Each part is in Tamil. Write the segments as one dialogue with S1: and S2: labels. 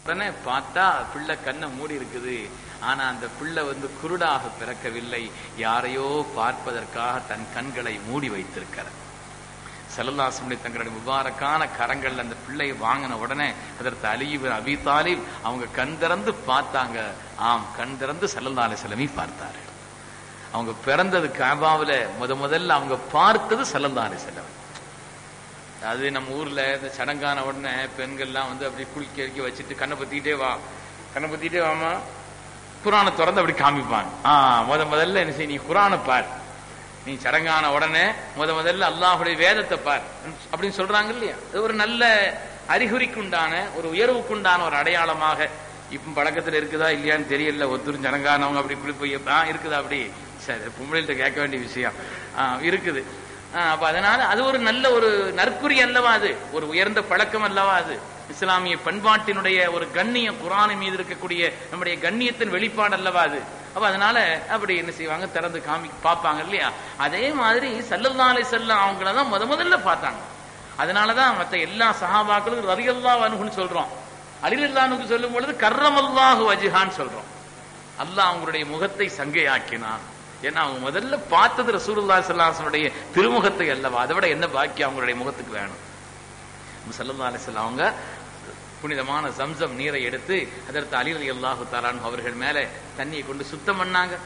S1: உடனே பார்த்தா பிள்ளை கண்ணை மூடி இருக்குது ஆனா அந்த பிள்ளை வந்து குருடாக பிறக்கவில்லை யாரையோ பார்ப்பதற்காக தன் கண்களை மூடி வைத்திருக்கிறார் செல்லல்லாசமுடைய தங்களுடைய முபாரக்கான கரங்கள் அந்த பிள்ளையை வாங்கின உடனே அதற்கு அலிபர் அபி தாலிப் அவங்க கண் திறந்து பார்த்தாங்க ஆம் கண் திறந்து செல்லல்லாலை செலவி பார்த்தாரு அவங்க பிறந்தது காபாவில முத முதல்ல அவங்க பார்த்தது செல்லல்லாலை செல்லம் அது நம்ம ஊர்ல இந்த சடங்கான உடனே பெண்கள்லாம் வந்து அப்படி குளிக்க இறக்கி வச்சுட்டு கண்ணை பத்திக்கிட்டே வா கண்ணை பத்திக்கிட்டே வாமா குரானை திறந்து அப்படி காமிப்பாங்க ஆ முத முதல்ல என்ன செய்ய நீ குரானை பார் நீ சடங்கான உடனே முத முதல்ல அல்லாஹுடைய வேதத்தை பார் அப்படின்னு சொல்றாங்க இல்லையா அது ஒரு நல்ல அறிகுறிக்குண்டான ஒரு உயர்வுக்குண்டான ஒரு அடையாளமாக இப்ப பழக்கத்துல இருக்குதா இல்லையான்னு தெரியல ஒத்துரும் சடங்கானவங்க அப்படி குளிப்பு ஆ இருக்குதா அப்படி சரி பொம்பளைகிட்ட கேட்க வேண்டிய விஷயம் ஆ இருக்குது ஆ, அப்ப அதனால அது ஒரு நல்ல ஒரு நற்குறி அல்லவா அது ஒரு உயர்ந்த பழக்கம் அல்லவா அது இஸ்லாமிய பண்பாட்டினுடைய ஒரு கண்ணியம் குரானை மீது இருக்கக்கூடிய நம்முடைய கண்ணியத்தின் வெளிப்பாடு அல்லவா அது அப்ப அதனால அப்படி என்ன செய்வாங்க திறந்து காமி பார்ப்பாங்க இல்லையா அதே மாதிரி சல்லல்லாலை செல்லம் அவங்கள தான் முத முதல்ல பார்த்தாங்க அதனாலதான் மற்ற எல்லா சஹாபாக்களும் ரதியல்லா அனுகுன்னு சொல்றோம் அலிரல்லானுக்கு சொல்லும் பொழுது கர்ரமல்லாஹு வஜிஹான்னு சொல்றோம் அல்லாஹ் அவங்களுடைய முகத்தை சங்கையாக்கினான் ஏன்னா அவங்க முதல்ல பார்த்தது ரசூலுல்லா சல்லாசனுடைய திருமுகத்தை அல்லவா அதை விட என்ன பாக்கியம் அவங்களுடைய முகத்துக்கு வேணும் சல்லல்லா அலிஸ்லாம் அவங்க புனிதமான சம்சம் நீரை எடுத்து அதற்கு அலிரலி அல்லாஹு தாலான் அவர்கள் மேல தண்ணியை கொண்டு சுத்தம் பண்ணாங்க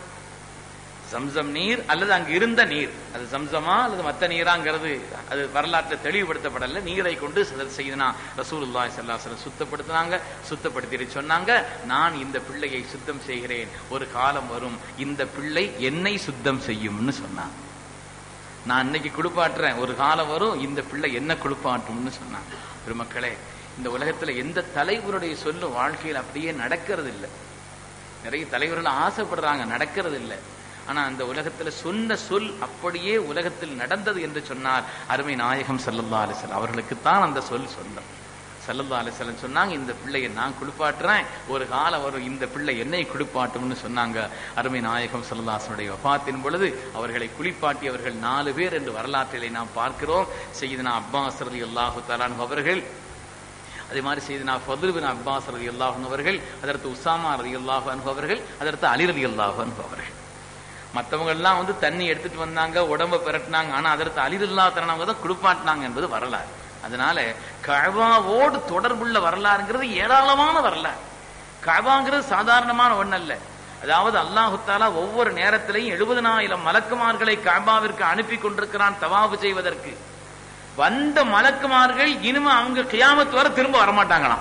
S1: சம்சம் நீர் அல்லது அங்கு இருந்த நீர் அது சம்சமா அல்லது மத்த நீராங்கிறது அது வரலாற்றில் தெளிவுபடுத்தப்படல நீரை கொண்டு செய்தனா ரசூலுல்லாஹி ஸல்லல்லாஹு அலைஹி சுத்தப்படுத்தினாங்க சுத்தப்படுத்திட்டு சொன்னாங்க நான் இந்த பிள்ளையை சுத்தம் செய்கிறேன் ஒரு காலம் வரும் இந்த பிள்ளை என்னை சுத்தம் செய்யும்னு சொன்னான் நான் இன்னைக்கு குளிப்பாட்டுறேன் ஒரு காலம் வரும் இந்த பிள்ளை என்ன குளிப்பாட்டும்னு சொன்னான் பெருமக்களே இந்த உலகத்துல எந்த தலைவருடைய சொல்லும் வாழ்க்கையில் அப்படியே நடக்கிறது இல்லை நிறைய தலைவர்கள் ஆசைப்படுறாங்க நடக்கிறது இல்லை ஆனா அந்த உலகத்துல சொன்ன சொல் அப்படியே உலகத்தில் நடந்தது என்று சொன்னார் அருமை நாயகம் சல்லல்லா அலிசல் அவர்களுக்குத்தான் அந்த சொல் சொந்தம் சல்லல்லா அலிசல்லம் சொன்னாங்க இந்த பிள்ளையை நான் குளிப்பாட்டுறேன் ஒரு காலம் வரும் இந்த பிள்ளை என்னை குளிப்பாட்டும்னு சொன்னாங்க அருமை நாயகம் சல்லல்லாசனுடைய வபாத்தின் பொழுது அவர்களை குளிப்பாட்டியவர்கள் நாலு பேர் என்று வரலாற்றிலே நாம் பார்க்கிறோம் செய்தனா அப்பாஸ் ரதி அல்லாஹு தலான் அவர்கள் அதே மாதிரி செய்தனா ஃபதுல் பின் அப்பாஸ் ரதி அல்லாஹன் அவர்கள் அதற்கு உசாமா ரதி அல்லாஹு அவர்கள் அதற்கு அலி ரதி அல்லாஹு அவர்கள் மற்றவங்க எல்லாம் வந்து தண்ணி எடுத்துட்டு வந்தாங்க உடம்ப பிரட்டினாங்க ஆனா அதற்கு அலிதுல்லா தரணவங்க தான் குளிப்பாட்டினாங்க என்பது வரலாறு அதனால கழவாவோடு தொடர்புள்ள வரலாறுங்கிறது ஏராளமான வரலாறு கழவாங்கிறது சாதாரணமான ஒண்ணல்ல அதாவது அல்லாஹுத்தாலா ஒவ்வொரு நேரத்திலையும் எழுபதனாயிரம் மலக்குமார்களை கபாவிற்கு அனுப்பி கொண்டிருக்கிறான் தவாபு செய்வதற்கு வந்த மலக்குமார்கள் இனிமே அவங்க கியாமத்து வர திரும்ப வரமாட்டாங்களாம்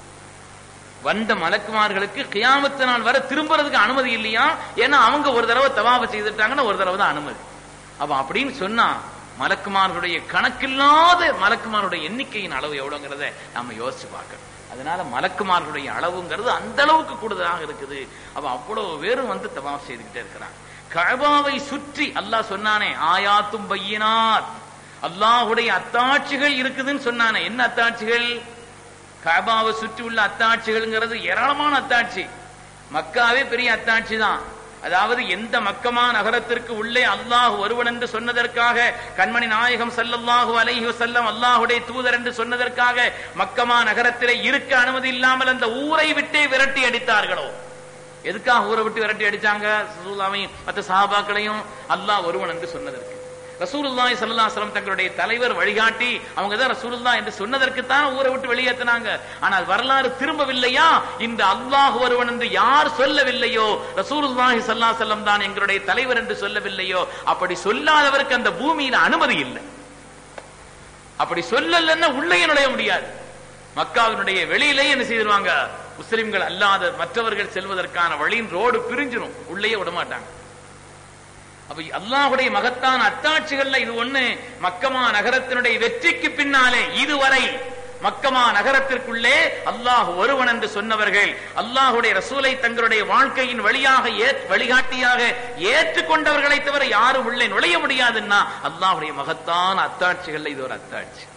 S1: வந்த மலக்குமார்களுக்கு கியாமத்து நாள் வர திரும்புறதுக்கு அனுமதி இல்லையா ஏன்னா அவங்க ஒரு தடவை தவாப செய்துட்டாங்கன்னா ஒரு தடவை தான் அனுமதி அப்ப அப்படின்னு சொன்னா மலக்குமார்களுடைய கணக்கில்லாத மலக்குமாருடைய எண்ணிக்கையின் அளவு எவ்வளவுங்கிறத நாம யோசிச்சு பார்க்கணும் அதனால மலக்குமார்களுடைய அளவுங்கிறது அந்த அளவுக்கு கூடுதலாக இருக்குது அப்ப அவ்வளவு பேரும் வந்து தவாப் செய்துகிட்டே இருக்கிறாங்க கழபாவை சுற்றி அல்லாஹ் சொன்னானே ஆயாத்தும் பையனாத் அல்லாஹுடைய அத்தாட்சிகள் இருக்குதுன்னு சொன்னானே என்ன அத்தாட்சிகள் கபாவை சுற்றி உள்ள அத்தாட்சிகள்ங்கிறது ஏராளமான அத்தாட்சி மக்காவே பெரிய அத்தாட்சி தான் அதாவது எந்த மக்கமா நகரத்திற்கு உள்ளே அல்லாஹ் ஒருவன் என்று சொன்னதற்காக கண்மணி நாயகம் சல்லல்லாஹு அலைஹி வஸல்லம் அல்லாஹுடைய தூதர் என்று சொன்னதற்காக மக்கமா நகரத்திலே இருக்க அனுமதி இல்லாமல் அந்த ஊரை விட்டே விரட்டி அடித்தார்களோ எதுக்காக ஊரை விட்டு விரட்டி அடிச்சாங்க ரசூலுல்லாவையும் மற்ற சஹாபாக்களையும் அல்லாஹ் ஒருவன் என்று சொன்னதற்கு ரசூலுல்லாஹி ஸல்லல்லாஹு அலைஹி வஸல்லம் தங்களுடைய தலைவர் வழிகாட்டி அவங்க தான் ரசூலுல்லாஹ் என்று சொன்னதற்கு தான் ஊரை விட்டு வெளியேற்றினாங்க ஆனால் வரலாறு திரும்பவில்லையா இந்த அல்லாஹ் ஒருவன் என்று யார் சொல்லவில்லையோ ரசூலுல்லாஹி ஸல்லல்லாஹு அலைஹி வஸல்லம் தான் எங்களுடைய தலைவர் என்று சொல்லவில்லையோ அப்படி சொல்லாதவருக்கு அந்த பூமியில அனுமதி இல்லை அப்படி சொல்லலன்னா உள்ளே நுழைய முடியாது மக்காவினுடைய வெளியிலேயே என்ன செய்திருவாங்க முஸ்லிம்கள் அல்லாத மற்றவர்கள் செல்வதற்கான வழியின் ரோடு பிரிஞ்சிரும் உள்ளேயே விட மாட்டாங்க அப்ப அல்லாஹுடைய மகத்தான அத்தாட்சிகள்ல இது ஒண்ணு மக்கமா நகரத்தினுடைய வெற்றிக்கு பின்னாலே இதுவரை மக்கமா நகரத்திற்குள்ளே அல்லாஹ் ஒருவன் என்று சொன்னவர்கள் அல்லாஹுடைய ரசூலை தங்களுடைய வாழ்க்கையின் வழியாக வழிகாட்டியாக ஏற்றுக்கொண்டவர்களை தவிர யாரும் உள்ளே நுழைய முடியாதுன்னா அல்லாஹுடைய மகத்தான அத்தாட்சிகள்ல இது ஒரு அத்தாட்சி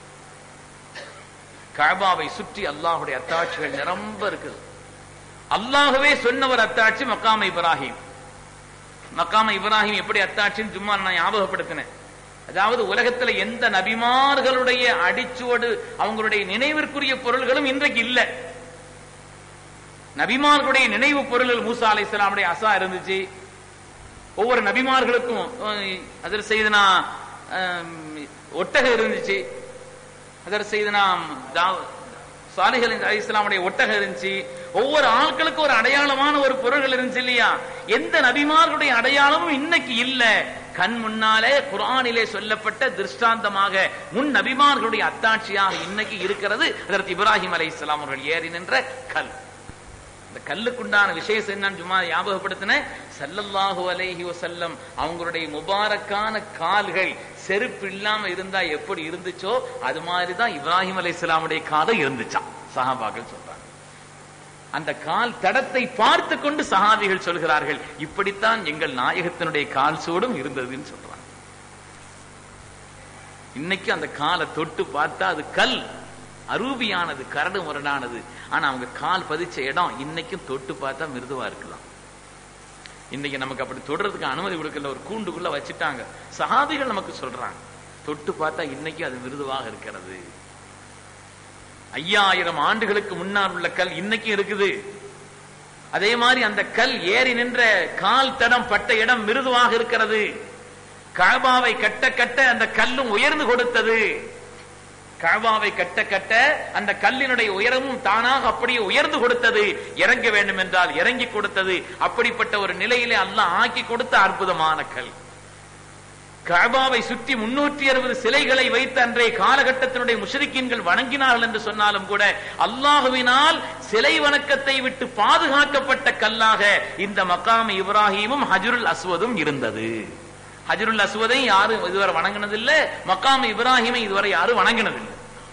S1: கபாவை சுற்றி அல்லாஹுடைய அத்தாட்சிகள் நிரம்ப இருக்குது அல்லாஹுவே சொன்ன ஒரு அத்தாட்சி மக்காம இப்ராஹிம் மக்காம இப்ராஹிம் எப்படி அத்தாட்சின்னு சும்மா நான் ஞாபகப்படுத்தினேன் அதாவது உலகத்துல எந்த நபிமார்களுடைய அடிச்சுவடு அவங்களுடைய நினைவிற்குரிய பொருள்களும் இன்றைக்கு இல்ல நபிமார்களுடைய நினைவு பொருளில் மூசா அலை இஸ்லாமுடைய அசா இருந்துச்சு ஒவ்வொரு நபிமார்களுக்கும் அதில் செய்தனா ஒட்டகம் இருந்துச்சு அதில் செய்தனா சாலிகள் அலி இஸ்லாமுடைய ஒட்டகம் இருந்துச்சு ஒவ்வொரு ஆட்களுக்கும் ஒரு அடையாளமான ஒரு பொருள்கள் இருந்துச்சு இல்லையா எந்த நபிமார்களுடைய அடையாளமும் இன்னைக்கு இல்ல கண் முன்னாலே குரானிலே சொல்லப்பட்ட திருஷ்டாந்தமாக முன் நபிமார்களுடைய அத்தாட்சியாக இன்னைக்கு இருக்கிறது அதற்கு இப்ராஹிம் அலை இஸ்லாம் அவர்கள் ஏறி நின்ற கல் இந்த கல்லுக்குண்டான விசேஷம் என்னன்னு சும்மா ஞாபகப்படுத்தின சல்லல்லாஹு அலைஹி வசல்லம் அவங்களுடைய முபாரக்கான கால்கள் செருப்பு இல்லாம இருந்தா எப்படி இருந்துச்சோ அது மாதிரிதான் இப்ராஹிம் அலை இஸ்லாமுடைய காலம் இருந்துச்சான் சஹாபாக்கள் சொல்றாங்க அந்த கால் தடத்தை பார்த்து கொண்டு சஹாபிகள் சொல்கிறார்கள் இப்படித்தான் எங்கள் நாயகத்தினுடைய கால் சூடும் இருந்ததுன்னு சொல்றாங்க இன்னைக்கு அந்த காலை தொட்டு பார்த்தா அது கல் அரூபியானது கரடு முரடானது ஆனா அவங்க கால் பதிச்ச இடம் இன்னைக்கும் தொட்டு பார்த்தா மிருதுவா இருக்கலாம் இன்னைக்கு நமக்கு அப்படி தொடுறதுக்கு அனுமதி கொடுக்கல ஒரு கூண்டுக்குள்ள வச்சுட்டாங்க சஹாபிகள் நமக்கு சொல்றாங்க தொட்டு பார்த்தா இன்னைக்கு அது மிருதுவாக இருக்கிறது ஐயாயிரம் ஆண்டுகளுக்கு முன்னால் உள்ள கல் இன்னைக்கும் இருக்குது அதே மாதிரி அந்த கல் ஏறி நின்ற கால் தடம் பட்ட இடம் மிருதுவாக இருக்கிறது காபாவை கட்ட கட்ட அந்த கல்லும் உயர்ந்து கொடுத்தது காபாவை கட்ட கட்ட அந்த கல்லினுடைய உயரமும் தானாக அப்படியே உயர்ந்து கொடுத்தது இறங்க வேண்டும் என்றால் இறங்கி கொடுத்தது அப்படிப்பட்ட ஒரு நிலையிலே அல்லாஹ் ஆக்கி கொடுத்த அற்புதமான கல் காபாவை சுற்றி முன்னூற்றி அறுபது சிலைகளை வைத்து அன்றைய காலகட்டத்தினுடைய முஷரிக்கின்கள் வணங்கினார்கள் என்று சொன்னாலும் கூட அல்லாஹுவினால் சிலை வணக்கத்தை விட்டு பாதுகாக்கப்பட்ட கல்லாக இந்த மக்காம் இப்ராஹிமும் ஹஜருல் அஸ்வதும் இருந்தது ஹஜருல் அஸ்வதை யாரும் இதுவரை வணங்கினதில்லை மக்காம் இப்ராஹிமை இதுவரை யாரும் வணங்கினதில்லை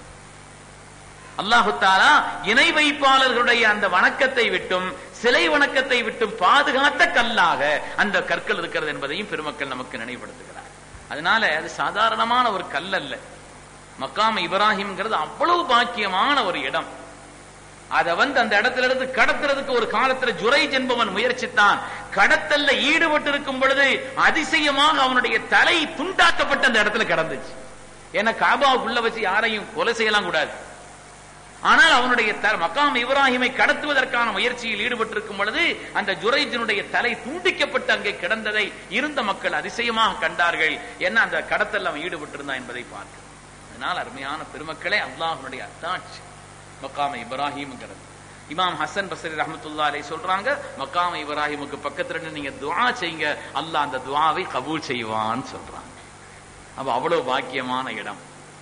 S1: அல்லாஹு தாலா இணை வைப்பாளர்களுடைய அந்த வணக்கத்தை விட்டும் சிலை வணக்கத்தை விட்டும் பாதுகாத்த கல்லாக அந்த கற்கள் இருக்கிறது என்பதையும் பெருமக்கள் நமக்கு நினைவுபடுத்துகிறார் அதனால அது சாதாரணமான ஒரு கல் அல்ல மக்காம இப்ராஹிம்ங்கிறது அவ்வளவு பாக்கியமான ஒரு இடம் அத வந்து அந்த இடத்துல இருந்து கடத்துறதுக்கு ஒரு காலத்துல ஜுரைஜ் என்பவன் முயற்சித்தான் கடத்தல்ல ஈடுபட்டு இருக்கும் பொழுது அதிசயமாக அவனுடைய தலை துண்டாக்கப்பட்டு அந்த இடத்துல கிடந்துச்சு ஏன்னா காபாவுக்குள்ள வச்சு யாரையும் கொலை செய்யலாம் கூடாது ஆனால் அவனுடைய மக்காம் இப்ராஹிமை கடத்துவதற்கான முயற்சியில் ஈடுபட்டிருக்கும் பொழுது அந்த ஜுரைஜனுடைய தலை துண்டிக்கப்பட்டு அங்கே கிடந்ததை இருந்த மக்கள் அதிசயமாக கண்டார்கள் என்ன அந்த கடத்தல் அவன் ஈடுபட்டிருந்தான் என்பதை பார்க்க அதனால் அருமையான பெருமக்களே அல்லாஹனுடைய அத்தாட்சி மக்காம இப்ராஹிம்ங்கிறது இமாம் ஹசன் பசரி ரஹமத்துல்லா அலை சொல்றாங்க மக்காம இப்ராஹிமுக்கு பக்கத்துல நீங்க துவா செய்யுங்க அல்லாஹ் அந்த துவாவை கபூல் செய்வான்னு சொல்றாங்க அப்ப அவ்வளவு பாக்கியமான இடம்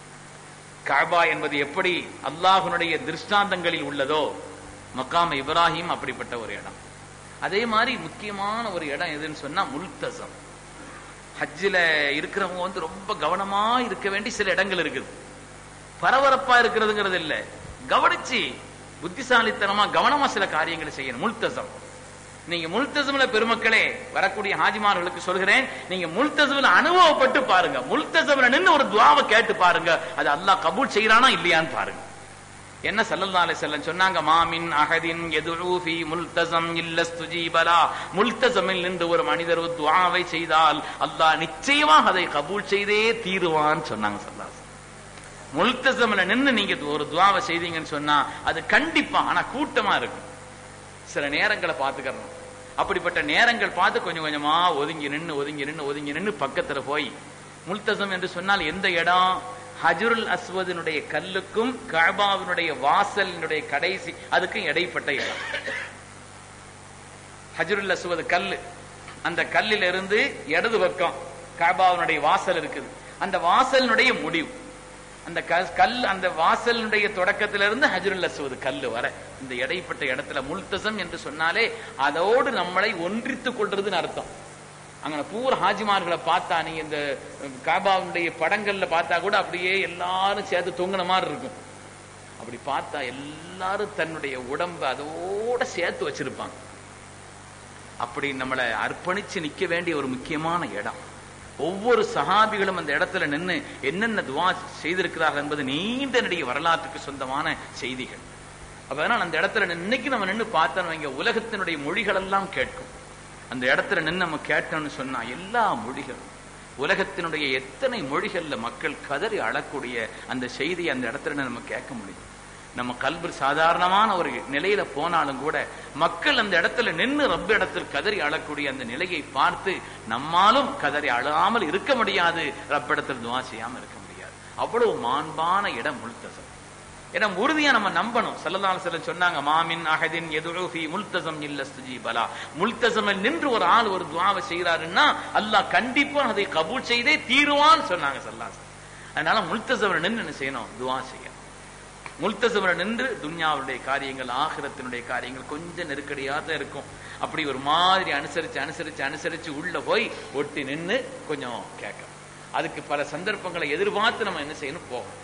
S1: காபா என்பது எப்படி அல்லாஹனுடைய திருஷ்டாந்தங்களில் உள்ளதோ மக்காம இப்ராஹிம் அப்படிப்பட்ட ஒரு இடம் அதே மாதிரி முக்கியமான ஒரு இடம் எதுன்னு சொன்னா முல்தசம் ஹஜ்ஜில இருக்கிறவங்க வந்து ரொம்ப கவனமா இருக்க வேண்டிய சில இடங்கள் இருக்குது பரபரப்பா இருக்கிறதுங்கிறது இல்ல கவனிச்சு புத்திசாலித்தனமா கவனமா சில காரியங்களை செய்யணும் முல்தசம் நீங்க முல்தசம்ல பெருமக்களே வரக்கூடிய ஹாஜிமார்களுக்கு சொல்கிறேன் நீங்க முல்தசம்ல அனுபவப்பட்டு பாருங்க முல்தசம்ல நின்று ஒரு துவாவை கேட்டு பாருங்க அது அல்லாஹ் கபூல் செய்யறானா இல்லையான்னு பாருங்க என்ன சல்லல்லாஹு அலைஹி வஸல்லம் சொன்னாங்க மாமின் அஹதின் யதுஉ ஃபீ முல்தஸம் இல்ல ஸ்துஜீபலா முல்தஸமில் நின்று ஒரு மனிதர் ஒரு துஆவை செய்தால் அல்லாஹ் நிச்சயமாக அதை கபூல் செய்தே தீருவான்னு சொன்னாங்க சல்லல்லாஹு முல்தஸம்ல நின்று நீங்க ஒரு துஆவை செய்தீங்கன்னு சொன்னா அது கண்டிப்பா ஆனா கூட்டமா இருக்கும் சில நேரங்களை பார்த்துக்கறணும் அப்படிப்பட்ட நேரங்கள் பார்த்து கொஞ்சம் கொஞ்சமா ஒதுங்கி நின்று ஒதுங்கி நின்று ஒதுங்கி நின்று பக்கத்துல போய் முல்தசம் என்று சொன்னால் எந்த இடம் ஹஜருல் அஸ்வதனுடைய கல்லுக்கும் கபாவினுடைய வாசலினுடைய கடைசி அதுக்கும் இடைப்பட்ட இடம் ஹஜருல் அஸ்வது கல்லு அந்த கல்லில் இருந்து இடது பக்கம் கபாவினுடைய வாசல் இருக்குது அந்த வாசலினுடைய முடிவு அந்த கல் அந்த வாசலினுடைய தொடக்கத்திலிருந்து ஹஜருல் அஸ்வது கல்லு வர இந்த இடைப்பட்ட இடத்துல முல்தசம் என்று சொன்னாலே அதோடு நம்மளை ஒன்றித்துக் கொள்றதுன்னு அர்த்தம் அங்க பூரா ஹாஜிமார்களை பார்த்தா நீங்க இந்த காபாவுடைய படங்கள்ல பார்த்தா கூட அப்படியே எல்லாரும் சேர்த்து தொங்கின மாதிரி இருக்கும் அப்படி பார்த்தா எல்லாரும் தன்னுடைய உடம்ப அதோட சேர்த்து வச்சிருப்பாங்க அப்படி நம்மளை அர்ப்பணிச்சு நிக்க வேண்டிய ஒரு முக்கியமான இடம் ஒவ்வொரு சஹாபிகளும் அந்த இடத்துல நின்று என்னென்ன துவா செய்திருக்கிறார்கள் என்பது நீண்ட நடிகை வரலாற்றுக்கு சொந்தமான செய்திகள் அதனால அந்த இடத்துல இன்னைக்கு நம்ம நின்று பார்த்தோம் வைங்க உலகத்தினுடைய மொழிகள் எல்லாம் கேட்கும் அந்த இடத்துல நின்று நம்ம கேட்டோம்னு சொன்னா எல்லா மொழிகளும் உலகத்தினுடைய எத்தனை மொழிகள்ல மக்கள் கதறி அழக்கூடிய அந்த செய்தியை அந்த இடத்துல நம்ம கேட்க முடியும் நம்ம கல்பு சாதாரணமான ஒரு நிலையில போனாலும் கூட மக்கள் அந்த இடத்துல நின்று ரப்ப இடத்தில் கதறி அழக்கூடிய அந்த நிலையை பார்த்து நம்மாலும் கதறி அழாமல் இருக்க முடியாது ரப்பிடத்தில் துவா செய்யாம இருக்க முடியாது அவ்வளவு மாண்பான இடம் முல்தசம் ஏன்னா உறுதியா நம்ம நம்பணும் சல்லல்லாஹு சில சொன்னாங்க மாமின் அகதின் எதுஃபி முல்தசம் இல்ல ஸ்துஜீபலா முல்தசமில் நின்று ஒரு ஆள் ஒரு துவாவை செய்யறாருன்னா அல்லாஹ் கண்டிப்பா அதை கபூல் செய்தே தீருவான்னு சொன்னாங்க சல்லாஸ் அதனால முல்தசமில் நின்று என்ன செய்யணும் துவா செய்யணும் முல்தசமில் நின்று துன்யாவுடைய காரியங்கள் ஆகிரத்தினுடைய காரியங்கள் கொஞ்சம் நெருக்கடியா தான் இருக்கும் அப்படி ஒரு மாதிரி அனுசரிச்சு அனுசரிச்சு அனுசரிச்சு உள்ள போய் ஒட்டி நின்று கொஞ்சம் கேட்கணும் அதுக்கு பல சந்தர்ப்பங்களை எதிர்பார்த்து நம்ம என்ன செய்யணும் போகணும்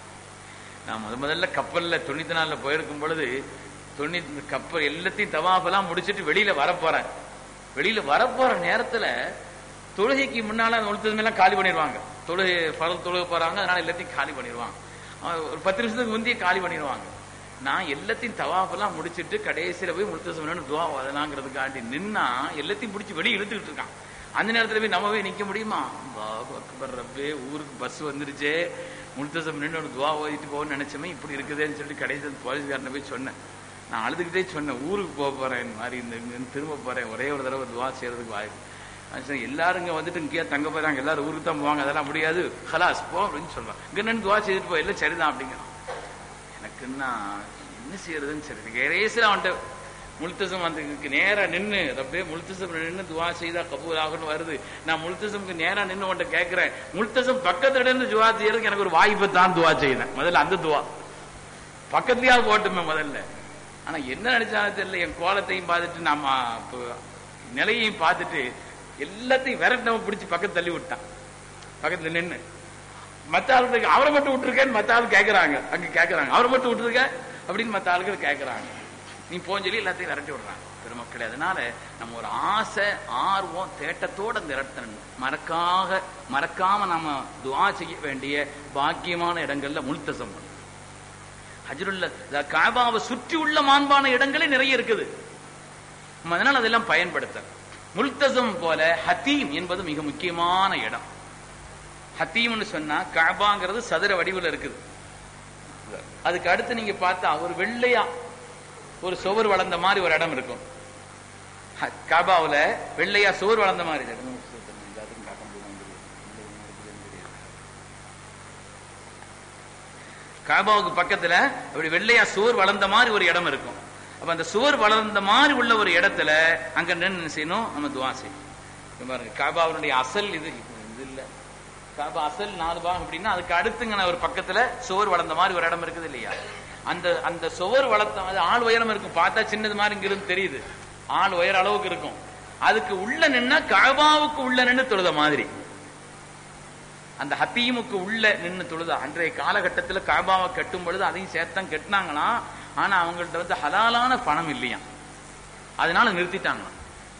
S1: நான் முத முதல்ல கப்பல்ல தொண்ணூத்தி நாலுல போயிருக்கும் பொழுது தொண்ணூத்தி கப்பல் எல்லாத்தையும் தவாஃபெல்லாம் முடிச்சிட்டு வெளியில வரப்போறேன் வெளியில வரப்போற நேரத்துல தொழுகைக்கு முன்னால அந்த ஒழுத்தது எல்லாம் காலி பண்ணிடுவாங்க தொழுகை பரல் தொழுக போறாங்க அதனால எல்லாத்தையும் காலி பண்ணிடுவாங்க அவன் ஒரு பத்து நிமிஷத்துக்கு முந்தைய காலி பண்ணிடுவாங்க நான் எல்லாத்தையும் தவாஃபெல்லாம் முடிச்சிட்டு கடைசியில போய் முழுத்தசம் துவா வதனாங்கிறதுக்காண்டி நின்னா எல்லாத்தையும் பிடிச்சி வெளியே இழுத்துக்கிட்டு இருக்கான் அந்த நேரத்துல போய் நம்ம போய் நிக்க முடியுமா பாபு அக்பர் ரப்பே ஊருக்கு பஸ் வந்துருச்சே முல்தசம் நின்று ஒரு துவா ஓதிட்டு போகணும்னு நினைச்சமே இப்படி இருக்குதேன்னு சொல்லிட்டு கடைசி போலீஸ்காரனை போய் சொன்னேன் நான் அழுதுகிட்டே சொன்னேன் ஊருக்கு போக போறேன் இந்த மாதிரி இந்த இங்க திரும்ப போறேன் ஒரே ஒரு தடவை துவா செய்யறதுக்கு வாய்ப்பு நான் சொன்னேன், எல்லாரும் இங்க வந்துட்டு இங்கேயே தங்க போறாங்க எல்லாரும் ஊருக்கு தான் போவாங்க அதெல்லாம் முடியாது ஹலாஸ் போ அப்படின்னு சொல்லுவாங்க இங்க நின்று துவா செய்துட்டு போ எல்லாம் சரிதான் அப்படிங்கிறான் எனக்குன்னா என்ன செய்யறதுன்னு சரி கரேசில் அவன்கிட்ட முல்தசம் அந்த நேரா நின்னு ரப்பே முல்தசம் நின்னு துவா செய்தா கபூல் ஆகணும் வருது நான் முல்தசம்க்கு நேரா நின்னு உன்ட்ட கேட்கிறேன் முல்தசம் பக்கத்துல இருந்து துவா செய்யறதுக்கு எனக்கு ஒரு வாய்ப்பு தான் துவா செய்தேன் முதல்ல அந்த துவா பக்கத்துலயா போட்டுமே முதல்ல ஆனா என்ன நினைச்சாலும் தெரியல என் கோலத்தையும் பார்த்துட்டு நாம இப்போ நிலையையும் பார்த்துட்டு எல்லாத்தையும் விரட்டவன் பிடிச்சி பக்கத்து தள்ளி விட்டான் பக்கத்துல நின்னு மத்த ஆளுக்கு அவரை மட்டும் விட்டுருக்கேன்னு மத்த ஆள் கேக்குறாங்க அங்க கேக்குறாங்க அவரை மட்டும் விட்டுருக்க அப்படின்னு மத்த ஆளுகள் கேக்குறாங்க நீ போன்னு சொல்லி எல்லாத்தையும் விரட்டி விடுறாங்க பெருமக்களே அதனால நம்ம ஒரு ஆசை ஆர்வம் தேட்டத்தோட இந்த இடத்துல மறக்காக மறக்காம நம்ம துவா செய்ய வேண்டிய பாக்கியமான இடங்கள்ல முல்தசம் ஹஜ்ருல்ல காபாவை சுற்றி உள்ள மாண்பான இடங்களே நிறைய இருக்குது நம்ம அதனால அதெல்லாம் பயன்படுத்த முல்தசம் போல ஹத்தீம் என்பது மிக முக்கியமான இடம் ஹத்தீம்னு சொன்னா காபாங்கிறது சதுர வடிவில் இருக்குது அதுக்கு அடுத்து நீங்க பார்த்தா ஒரு வெள்ளையா ஒரு சுவர் வளர்ந்த மாதிரி ஒரு இடம் இருக்கும் ஹ- காபாவுல வெள்ளையா சுவர் வளர்ந்த மாதிரி இது இடம். எல்லாத்துக்கும் காட்ட முடியுமா தெரியல. காபாவுக்கு பக்கத்துல அப்படி வெள்ளையா சுவர் வளர்ந்த மாதிரி ஒரு இடம் இருக்கும் அப்ப அந்த சுவர் வளர்ந்த மாதிரி உள்ள ஒரு இடத்துல அங்க நின்று என்ன செய்யணும் நம்ம துவா செய்யணும் இங்க பாருங்க காபாவுடைய அசல் இது இது இல்ல காபா அசல் நாலு பாகம் அப்படின்னா அதுக்கு அடுத்துங்க ஒரு பக்கத்துல சுவர் வளர்ந்த மாதிரி ஒரு இடம் இருக்குது இல்லையா அந்த அந்த சுவர் வளர்த்த அது ஆள் உயரம் இருக்கும் பார்த்தா சின்னது மாதிரி இங்க இருந்து தெரியுது ஆள் உயர அளவுக்கு இருக்கும் அதுக்கு உள்ள நின்னா காபாவுக்கு உள்ள நின்னு தொழுத மாதிரி அந்த ஹத்தீமுக்கு உள்ள நின்னு தொழுது அன்றைய காலகட்டத்துல காபாவை கட்டும் பொழுது அதையும் சேர்த்தான் கட்டினாங்களாம் ஆனா அவங்கள்ட்ட வந்து ஹலாலான பணம் இல்லையா அதனால நிறுத்திட்டாங்களாம்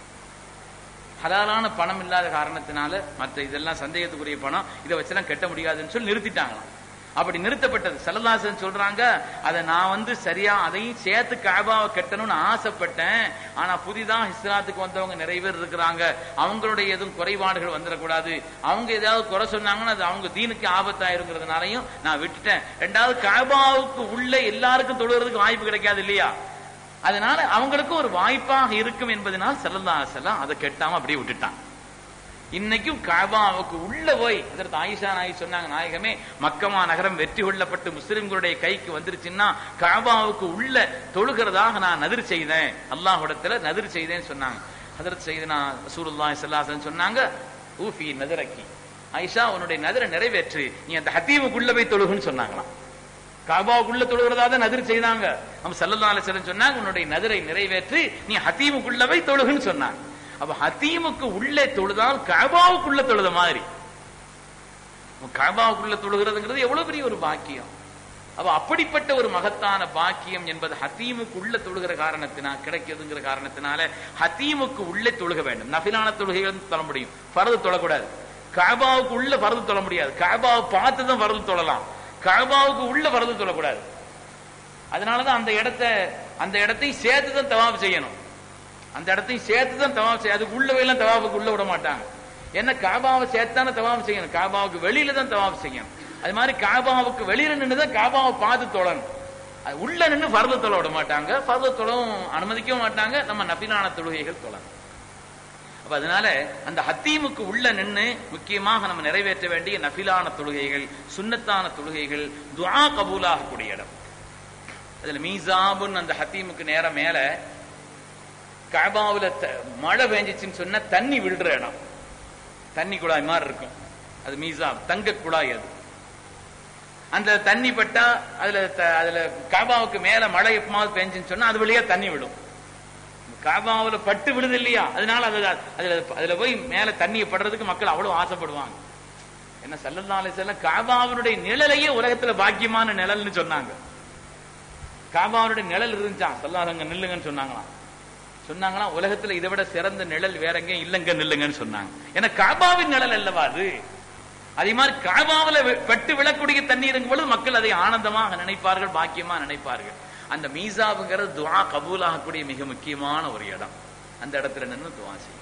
S1: ஹலாலான பணம் இல்லாத காரணத்தினால மற்ற இதெல்லாம் சந்தேகத்துக்குரிய பணம் இதை வச்செல்லாம் கட்ட முடியாதுன்னு சொல்லி நிறுத்திட்டாங்களாம் அப்படி நிறுத்தப்பட்டது சல்லல்லாசன் சொல்றாங்க அதை நான் வந்து சரியா அதையும் சேர்த்து காபாவை கட்டணும்னு ஆசைப்பட்டேன் ஆனா புதிதா இஸ்லாத்துக்கு வந்தவங்க நிறைய பேர் இருக்கிறாங்க அவங்களுடைய எதுவும் குறைபாடுகள் வந்துடக்கூடாது அவங்க ஏதாவது குறை சொன்னாங்கன்னா அது அவங்க தீனுக்கு ஆபத்தாயிருங்கிறதுனாலையும் நான் விட்டுட்டேன் ரெண்டாவது காபாவுக்கு உள்ள எல்லாருக்கும் தொழுகிறதுக்கு வாய்ப்பு கிடைக்காது இல்லையா அதனால அவங்களுக்கு ஒரு வாய்ப்பாக இருக்கும் என்பதனால் செல்லல்லா செல்லாம் அதை கெட்டாம அப்படியே விட்டுட்டான் இன்னைக்கும் காபாவுக்கு உள்ள போய் அதற்கு ஆயிஷா நாயி சொன்னாங்க நாயகமே மக்கமா நகரம் வெற்றி கொள்ளப்பட்டு முஸ்லிம்களுடைய கைக்கு வந்துருச்சுன்னா காபாவுக்கு உள்ள தொழுகிறதாக நான் நதிர் செய்தேன் அல்லாஹ்விடத்துல நதிர் செய்தேன்னு சொன்னாங்க அதற்கு செய்தனா ரசூலுல்லாஹி ஸல்லல்லாஹு சொன்னாங்க ஊஃபி நதிரக்கி ஆயிஷா உன்னுடைய நதிரை நிறைவேற்று நீ அந்த ஹத்தீமுக்குள்ள போய் தொழுகுன்னு சொன்னாங்களாம் காபாவுக்குள்ள தொழுகிறதா தான் நதிர் செய்தாங்க நம்ம சல்லல்லா அலிஸ்லம் சொன்னாங்க உன்னுடைய நதிரை நிறைவேற்றி நீ ஹத்தீமுக்குள்ள போய் தொழுகுன்னு சொன்னாங்க அப்ப ஹத்தீமுக்கு உள்ளே தொழுதால் காபாவுக்குள்ள தொழுத மாதிரி காபாவுக்குள்ள தொழுகிறதுங்கிறது எவ்வளவு பெரிய ஒரு பாக்கியம் அப்ப அப்படிப்பட்ட ஒரு மகத்தான பாக்கியம் என்பது ஹத்தீமுக்கு உள்ள தொழுகிற காரணத்தினா கிடைக்குதுங்கிற காரணத்தினால ஹத்தீமுக்கு உள்ளே தொழுக வேண்டும் நபிலான தொழுகைகள் தொழ முடியும் பரது தொழக்கூடாது காபாவுக்கு உள்ள பரது தொழ முடியாது காபாவை பார்த்து தான் பரது தொழலாம் காபாவுக்கு உள்ள பரது தொழக்கூடாது அதனாலதான் அந்த இடத்த அந்த இடத்தையும் சேர்த்து தான் தவாப் செய்யணும் அந்த இடத்தையும் சேர்த்து தான் தவாப் செய்ய அதுக்கு உள்ள எல்லாம் தவாப்புக்கு உள்ள விட மாட்டாங்க ஏன்னா காபாவை சேர்த்தான தவாப் செய்யணும் காபாவுக்கு வெளியில தான் தவாப் செய்யணும் அது மாதிரி காபாவுக்கு வெளியில நின்று தான் காபாவை பார்த்து தொழணும் அது உள்ள நின்று ஃபர்து தொலை விட மாட்டாங்க ஃபர்து தொழவும் அனுமதிக்கவும் மாட்டாங்க நம்ம நபிலான தொழுகைகள் தொழலாம் அப்ப அதனால அந்த ஹத்தீமுக்கு உள்ள நின்று முக்கியமாக நம்ம நிறைவேற்ற வேண்டிய நபிலான தொழுகைகள் சுன்னத்தான தொழுகைகள் துஆ கபூலாகக்கூடிய இடம் அதுல மீசாபுன்னு அந்த ஹத்தீமுக்கு நேரம் மேல கபாவுல த- மழை பெஞ்சிச்சுன்னு சொன்னா தண்ணி விழுற இடம் தண்ணி குழாய் மாதிரி இருக்கும் அது மீசாப் தங்க குழாய் அது அந்த தண்ணி பட்டா அதுல த- அதுல காபாவுக்கு மேல மழை எப்பமாவது பெஞ்சுன்னு சொன்னா அது வழியா தண்ணி விடும் காபாவுல பட்டு விடுது இல்லையா அதனால அதுல அதுல அதுல போய் மேல தண்ணியை படுறதுக்கு மக்கள் அவ்வளவு ஆசைப்படுவாங்க என்ன சல்லல்லாஹு அலைஹி வஸல்லம் காபாவினுடைய நிழலையே உலகத்துல பாக்கியமான நிழல்னு சொன்னாங்க காபாவுடைய நிழல் இருந்துச்சான் சல்லாஹங்க நில்லுங்கன்னு சொன்னாங்களாம் சொன்னாங்களாம் உலகத்துல இதை விட சிறந்த நிழல் வேற எங்கேயும் இல்லங்க நில்லுங்கன்னு சொன்னாங்க ஏன்னா காபாவின் நிழல் அல்லவா அது அதே மாதிரி காபாவில வெ- பட்டு விழக்கூடிய தண்ணீர் பொழுது மக்கள் அதை ஆனந்தமாக நினைப்பார்கள் பாக்கியமா நினைப்பார்கள் அந்த மீசாவுங்கிறது துவா கபூலாகக்கூடிய மிக முக்கியமான ஒரு இடம் அந்த இடத்துல நின்று துவா செய்யும்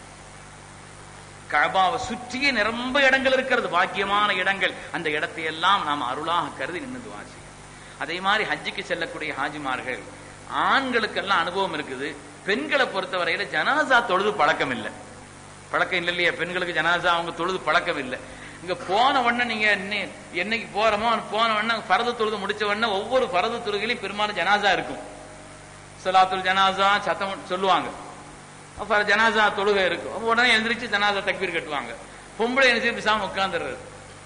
S1: கபாவை சுற்றியே நிரம்ப இடங்கள் இருக்கிறது பாக்கியமான இடங்கள் அந்த இடத்தை எல்லாம் நாம் அருளாக கருதி நின்று துவா செய்யும் அதே மாதிரி ஹஜ்ஜுக்கு செல்லக்கூடிய ஹாஜிமார்கள் ஆண்களுக்கெல்லாம் அனுபவம் இருக்குது பெண்களை பொறுத்தவரையில ஜனாசா தொழுது பழக்கம் இல்லை பழக்கம் இல்லை இல்லையா பெண்களுக்கு ஜனாசா அவங்க தொழுது பழக்கம் இல்லை இங்க போன உடனே நீங்க என்ன- என்னைக்கு போறோமோ போன உடனே பரத தொழுது முடிச்ச உடனே ஒவ்வொரு பரத தொழுகையிலும் பெரும்பாலும் ஜனாசா இருக்கும் சொலாத்துல் ஜனாசா சத்தம் சொல்லுவாங்க அப்ப ஜனாசா தொழுகை இருக்கும் அப்ப உடனே எழுந்திரிச்சு ஜனாசா தக்பீர் கட்டுவாங்க பொம்பளை எழுந்திரிச்சு பிசாம உட்கார்ந்துடுறது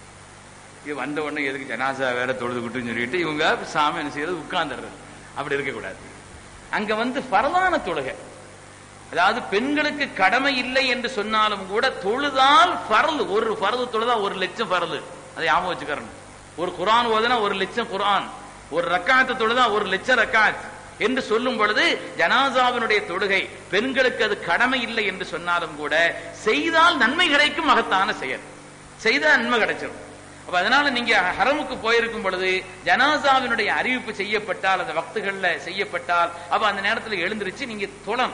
S1: இது வந்த உடனே எதுக்கு ஜனாசா வேற தொழுதுகிட்டுன்னு சொல்லிட்டு இவங்க சாமி என்ன செய்யறது உட்கார்ந்துடுறது அப்படி இருக்கக்கூடாது அங்க வந்து பரதான தொழுகை அதாவது பெண்களுக்கு கடமை இல்லை என்று சொன்னாலும் கூட தொழுதால் பரது ஒரு பரது தொழுதா ஒரு லட்சம் பரது அதை ஞாபகம் வச்சுக்கிறணும் ஒரு குரான் ஓதுனா ஒரு லட்சம் குரான் ஒரு ரக்காத்து தொழுதா ஒரு லட்சம் ரக்காத் என்று சொல்லும் பொழுது ஜனாசாவினுடைய தொழுகை பெண்களுக்கு அது கடமை இல்லை என்று சொன்னாலும் கூட செய்தால் நன்மை கிடைக்கும் மகத்தான செயல் செய்தால் நன்மை கிடைச்சிடும் அப்ப அதனால நீங்க ஹரமுக்கு போயிருக்கும் பொழுது ஜனாசாவினுடைய அறிவிப்பு செய்யப்பட்டால் அந்த வக்துகள்ல செய்யப்பட்டால் அப்ப அந்த நேரத்துல எழுந்திருச்சு நீங்க தொழணும்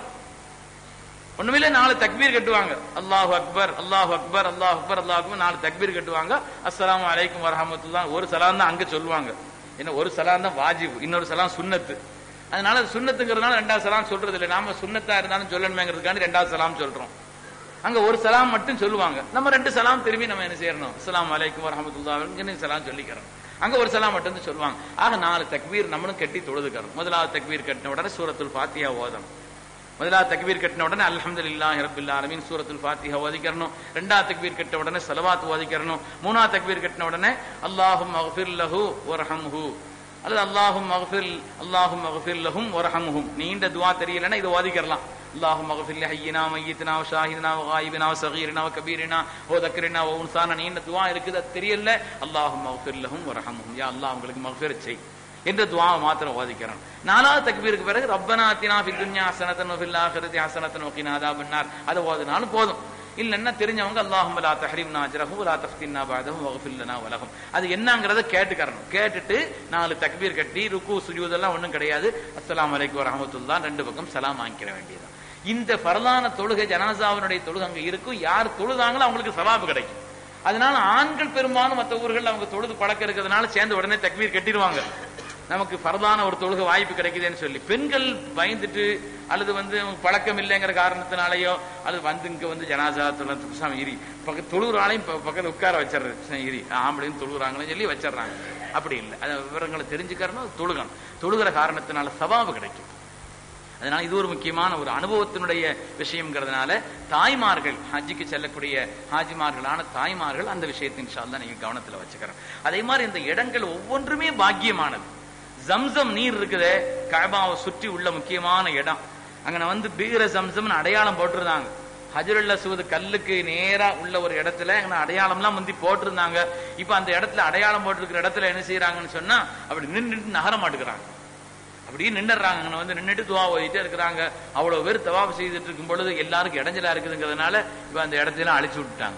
S1: ஒண்ணுமில்ல நாலு தக்பீர் கட்டுவாங்க அல்லாஹ் அக்பர் அல்லாஹ் அக்பர் அல்லாஹ் அக்பர் அல்லாஹ் அக்பர் நாலு தக்பீர் கட்டுவாங்க அஸ்ஸலாமு அலைக்கும் வரஹமத்துல்லாஹ் ஒரு சலாம் தான் அங்க சொல்லுவாங்க என்ன ஒரு சலாம் தான் வாஜிப் இன்னொரு சலாம் சுன்னத்து அதனால அது சுன்னத்துங்கிறதுனால ரெண்டாவது சலாம் சொல்றது இல்லை நாம சுன்னத்தா இருந்தாலும் சொல்லணுமேங்கிறதுக்காண்டி ரெண்டாவது சலாம் சொல்றோம் அங்க ஒரு சலாம் மட்டும் சொல்லுவாங்க நம்ம ரெண்டு சலாம் திரும்பி நம்ம என்ன செய்யணும் அஸ்ஸலாமு அலைக்கும் வரஹமத்துல்லாஹ் சலாம் சொல்லிக்கிறோம் அங்க ஒரு சலாம் மட்டும் தான் சொல்லுவாங்க ஆக நாலு தக்பீர் நம்மளும் கட்டி தொழுதுக்கிறோம் முதலாவது தக்பீர் கட்டின உடனே சூரத்துல் ஃபாத்தியா ஓதணும் முதலாவது தக்பீர் கட்டின உடனே அல்ஹம்துலில்லாஹி ரப்பில் ஆலமீன் சூரத்துல் ஃபாத்திஹா ஓதிக்கிறணும் ரெண்டாவது தக்பீர் கட்டின உடனே ஸலவாத் ஓதிக்கிறணும் மூணாவது தக்பீர் கட்டின உடனே அல்லாஹும் மக்ஃபிர் லஹு வர்ஹம்ஹு அல்லது அல்லாஹும் மக்ஃபிர் அல்லாஹும் மக்ஃபிர் லஹும் வர்ஹம்ஹும் நீண்ட துஆ தெரியலன்னா இதை ஓதிக்கிறலாம் اللهم اغفر لحينا وميتنا وشاهدنا وغائبنا وصغيرنا وكبيرنا وذكرنا وانثانا நீண்ட துஆ இருக்குது அது தெரியல اللهم اغفر لهم وارحمهم யா அல்லாஹ் அவங்களுக்கு மக்ஃபிரத் செய் என்ற துவாவை மாத்திரம் ஓதிக்கிறோம் நாலாவது தக்பீருக்கு பிறகு ரப்பனா அத்தினா ஃபித் துன்யா ஹஸனத்தன் வஃபில் ஆখিরাতি ஹஸனத்தன் வகினா அதாபன்னார் அதை ஓதினாலும் போதும் இல்லன்னா தெரிஞ்சவங்க அல்லாஹும் லா தஹ்ரிம்னா அஜ்ரஹு லா தஃப்தின்னா பஅதஹு வஃபில் லனா வலஹும் அது என்னங்கறத கேட்டுக்கறணும் கேட்டுட்டு நாலு தக்பீர் கட்டி ருக்கு சுஜூத் எல்லாம் ஒண்ணும் கிடையாது அஸ்ஸலாமு அலைக்கும் வரஹ்மத்துல்லாஹ் ரெண்டு பக்கம் சலாம் வாங்கிக்கிற வேண்டியது இந்த பரலான தொழுகை ஜனாசாவினுடைய தொழுகை அங்க இருக்கும் யார் தொழுதாங்களோ அவங்களுக்கு சவாபு கிடைக்கும் அதனால ஆண்கள் பெரும்பாலும் மற்ற ஊர்கள் அவங்க தொழுது பழக்கம் இருக்கிறதுனால சேர்ந்து உடனே தக்பீர் கட்டிடுவாங்க நமக்கு பரதான ஒரு தொழுகை வாய்ப்பு கிடைக்குதுன்னு சொல்லி பெண்கள் பயந்துட்டு அல்லது வந்து அவங்க பழக்கம் இல்லைங்கிற காரணத்தினாலயோ அல்லது வந்து இங்க வந்து ஜனாசா தொழுறதுக்கு சாமி இரி பக்க தொழுறாலையும் பக்கத்துல உட்கார வச்சிடுறது சரி, இரி ஆம்பளையும் தொழுகிறாங்கன்னு சொல்லி வச்சிடுறாங்க அப்படி இல்லை அந்த விவரங்களை தெரிஞ்சுக்கிறணும் தொழுகணும் தொழுகிற காரணத்தினால சவாபு கிடைக்கும் அதனால இது ஒரு முக்கியமான ஒரு அனுபவத்தினுடைய விஷயம்ங்கிறதுனால தாய்மார்கள் ஹஜ்ஜுக்கு செல்லக்கூடிய ஹாஜிமார்களான தாய்மார்கள் அந்த விஷயத்தை இன்ஷா அல்லாஹ் நீங்க கவனத்துல வச்சுக்கிறோம் அதே மாதிரி இந்த இடங்கள் ஒவ்வொன்றுமே பாக்கியமானது ஜம்சம் நீர் இருக்குதே கஅபாவை சுற்றி உள்ள முக்கியமான இடம் அங்க வந்து பீர ஜம்சம்னு அடையாளம் போட்டிருந்தாங்க ஹஜருல்ல சுவது கல்லுக்கு நேரா உள்ள ஒரு இடத்துல அங்க அடையாளம்லாம் முந்தி போட்டிருந்தாங்க இப்ப அந்த இடத்துல அடையாளம் போட்டிருக்கிற இடத்துல என்ன செய்யறாங்கன்னு சொன்னா அப்படி நின்று நகர மாட்டுக்கிறாங்க அப்படியே நின்னுறாங்க அங்க வந்து நின்னுட்டு துவா ஓதிட்டே இருக்கிறாங்க அவ்வளவு பேர் தவாப் செய்துட்டு இருக்கும் பொழுது எல்லாருக்கும் இடைஞ்சலா இருக்குதுங்கிறதுனால இப்ப அந்த இடத்தையெல்லாம் அழிச்சு விட்டுட்டாங்க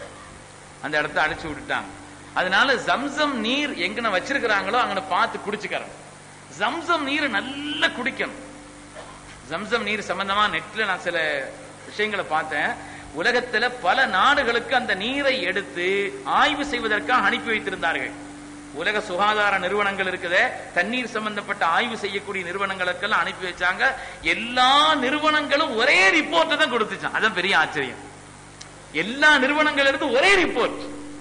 S1: அந்த இடத்த அழிச்சு விட்டுட்டாங்க அதனால ஜம்சம் நீர் எங்கன வச்சிருக்கிறாங்களோ அங்கன பார்த்து குடிச்சுக்கிறோம் ஜம்சம் நீர் நல்லா குடிக்கணும் ஜம்சம் நீர் சம்பந்தமா நெட்ல நான் சில விஷயங்களை பார்த்தேன் உலகத்துல பல நாடுகளுக்கு அந்த நீரை எடுத்து ஆய்வு செய்வதற்காக அனுப்பி வைத்திருந்தார்கள் உலக சுகாதார நிறுவனங்கள் இருக்குதே தண்ணீர் சம்பந்தப்பட்ட ஆய்வு செய்யக்கூடிய நிறுவனங்களுக்கெல்லாம் அனுப்பி வச்சாங்க எல்லா நிறுவனங்களும் ஒரே ரிப்போர்ட்டை தான் கொடுத்துச்சான் அதான் பெரிய ஆச்சரியம் எல்லா நிறுவனங்கள் இருந்து ஒரே ரிப்போர்ட்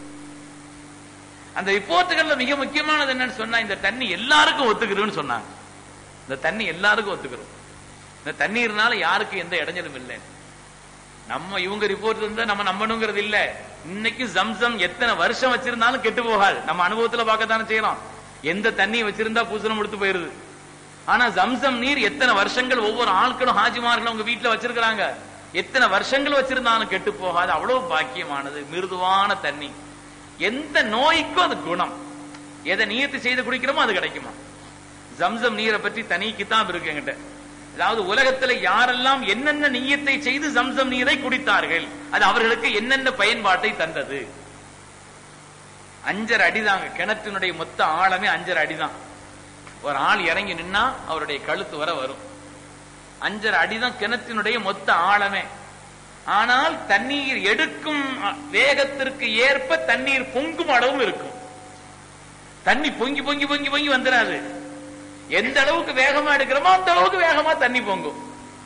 S1: அந்த ரிப்போர்ட்டுகள்ல மிக முக்கியமானது என்னன்னு சொன்னா இந்த தண்ணி எல்லாருக்கும் ஒத்துக்கிறதுன்னு சொன்னாங்க இந்த தண்ணி எல்லாருக்கும் ஒத்துக்கிறோம் இந்த தண்ணீர்னால யாருக்கும் எந்த இடைஞ்சலும் இல்லை நம்ம இவங்க ரிப்போர்ட் இருந்தா நம்ம நம்பணுங்கிறது இல்ல இன்னைக்கு ஜம்சம் எத்தனை வருஷம் வச்சிருந்தாலும் கெட்டு போகாது நம்ம அனுபவத்துல பார்க்கத்தானே செய்யறோம் எந்த தண்ணி வச்சிருந்தா பூசணம் எடுத்து போயிருது ஆனா ஜம்சம் நீர் எத்தனை வருஷங்கள் ஒவ்வொரு ஆட்களும் ஹாஜிமார்களும் உங்க வீட்டுல வச்சிருக்கிறாங்க எத்தனை வருஷங்கள் வச்சிருந்தாலும் கெட்டு போகாது அவ்வளவு பாக்கியமானது மிருதுவான தண்ணி எந்த நோய்க்கும் அது குணம் எதை நியத்து செய்து குடிக்கிறோமோ அது கிடைக்குமா ஜம்சம் நீரை பற்றி தனி கிதாப் இருக்கு என்கிட்ட அதாவது உலகத்துல யாரெல்லாம் என்னென்ன நீயத்தை செய்து ஜம்சம் நீரை குடித்தார்கள் அது அவர்களுக்கு என்னென்ன பயன்பாட்டை தந்தது அஞ்சரை அடிதாங்க கிணற்றினுடைய மொத்த ஆழமே அஞ்சரை அடிதான் ஒரு ஆள் இறங்கி நின்னா அவருடைய கழுத்து வர வரும் அஞ்சரை அடிதான் கிணற்றினுடைய மொத்த ஆழமே ஆனால் தண்ணீர் எடுக்கும் வேகத்திற்கு ஏற்ப தண்ணீர் பொங்கும் அளவும் இருக்கும் தண்ணி பொங்கி பொங்கி பொங்கி பொங்கி வந்துடாது எந்த அளவுக்கு வேகமா எடுக்கிறோமோ அந்த அளவுக்கு வேகமா தண்ணி பொங்கும்